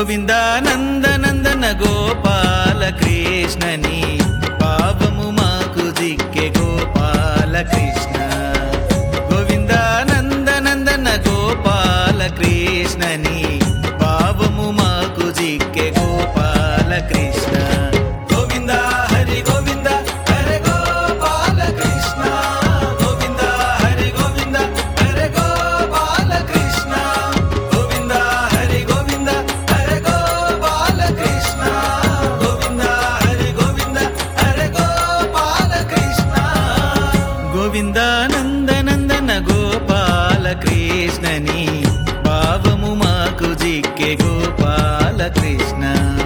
గోవింద నందనందన గోపాల కృష్ణని పాపము మాకు దిక్కే గోపాల కృష్ణ గోవింద నందనందన గోపాల కృష్ణని పాపము మాకు దిక్కే గోపాల కృష్ణ గోవింద హరి గోవింద హరి గోపాల కృష్ణ గోవింద హరి గోవింద హరి గోపాల కృష్ణ గోవింద హరి గోవింద హరి గోపాల కృష్ణ గోవింద హరి గోవింద హరి గోపాల కృష్ణ గోవింద నందనందన గోపాల కృష్ణని భావము మాకు జిక్కే గోపాల కృష్ణ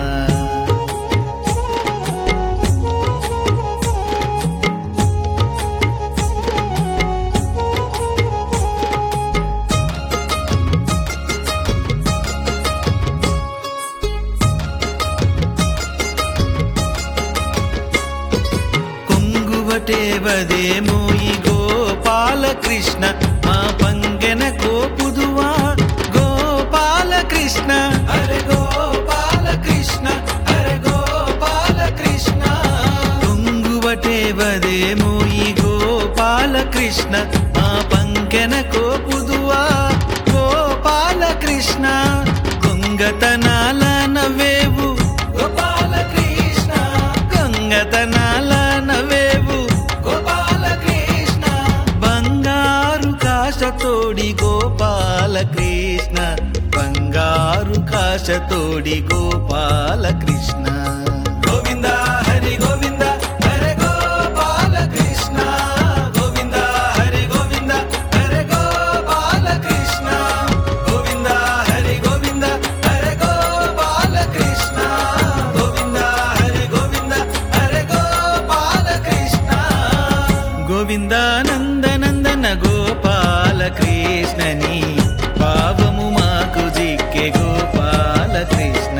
కొంగువటేవదేమో ఈ గోపాల కృష్ణ మా పంగెన కోపుదువా గోపాల కృష్ణ అరే గోపాల కృష్ణ అరే గోపాల కృష్ణ కొంగువటేవదేమో ఈ గోపాల కృష్ణ మా పంగెన కోపుదువా గోపాల కృష్ణ కొంగతనాల నవ్వేవు గోపాల కృష్ణ కొంగతనాల నవ్వేవు గోపాల కృష్ణ బంగారు కాశతోడి గోపాల కృష్ణ బంగారు కాశతోడి గోపాల కృష్ణ గోవింద హరి గోవింద హరి గోపాల కృష్ణ గోవింద హరి గోవింద హరి గోపాల కృష్ణ గోవింద హరి గోవింద హరి గోపాల కృష్ణ గోవింద హరి గోవింద హరి గోపాల కృష్ణ గోవింద నందనందన గోపాల కృష్ణని పావము మాకు జిక్కే గోపాల కృష్ణ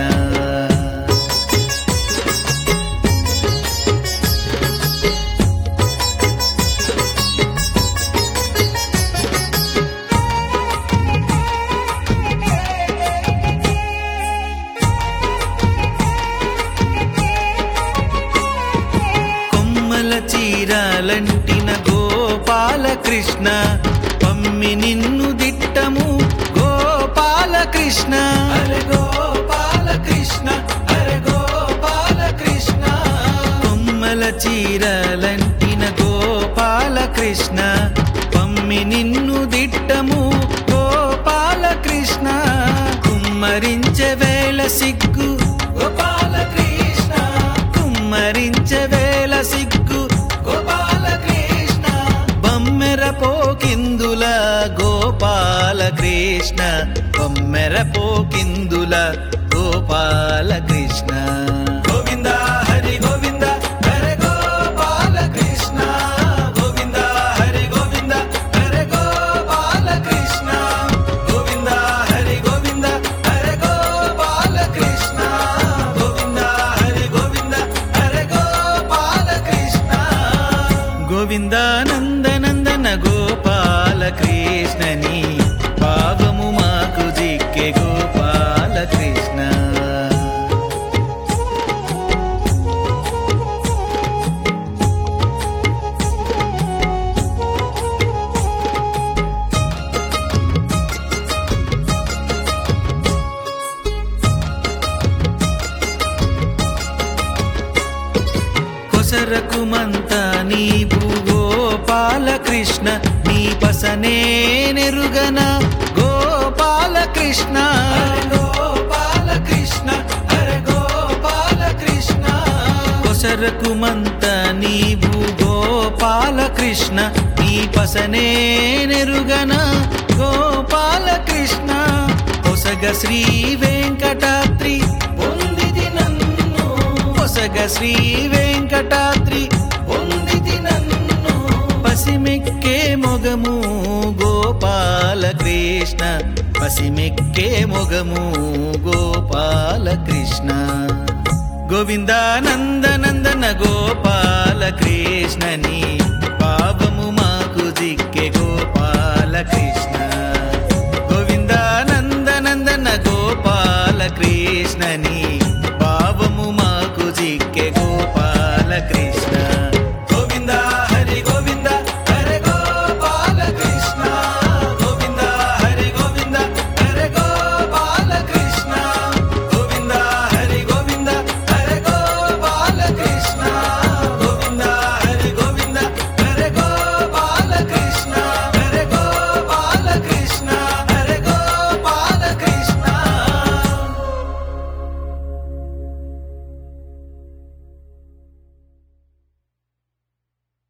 కొమ్మల చీరాలంటిన గోపాల కృష్ణ పమ్మి నిన్ను దిట్టము గోపాల కృష్ణ అరే గోపాల కృష్ణ అరే గోపాల కృష్ణ కొమ్మల చీరాలంటిన గోపాల కృష్ణ పమ్మి నిన్ను దిట్టము గోపాల కృష్ణ కుమ్మరించే వేళ సిగ్గు గోపాల కృష్ణ కుమ్మరించే వేళ సిగ్గు గోపాల కృష్ణ బమ్మెర పోకిందుల గోపాల కృష్ణ బమ్మెర పోకిందుల గోపాల కృష్ణ గోవింద హరి గోవింద హరి గోపాల కృష్ణ గోవింద హరి గోవింద హరి గోపాల కృష్ణ గోవింద హరి గోవింద హరి గోపాల కృష్ణ గోవింద హరి గోవింద హరి గోపాల కృష్ణ గోవింద నందనందన గోపాల కృష్ణని పావము మాకు జిక్కే గోపాల కృష్ణ కొసరకు మంత నీవు గోపాల కృష్ణ నీ పసనే నెరుగన గోపాల కృష్ణ గోపాల కృష్ణ హర గోపాల కృష్ణ కొసరకు మంత నీవు గోపాల కృష్ణ నీ పసనే నెరుగన గోపాల కృష్ణ పొసగ శ్రీ వెంకటాద్రి పొందిది నన్ను పొసగ శ్రీ వెంకటాద్రి పొందిది నన్ను పసిమెక్కే మొగము గోపాల కృష్ణ పసిమెక్కే మొగము గోపాల కృష్ణ గోవింద నందనందన గోపాల కృష్ణని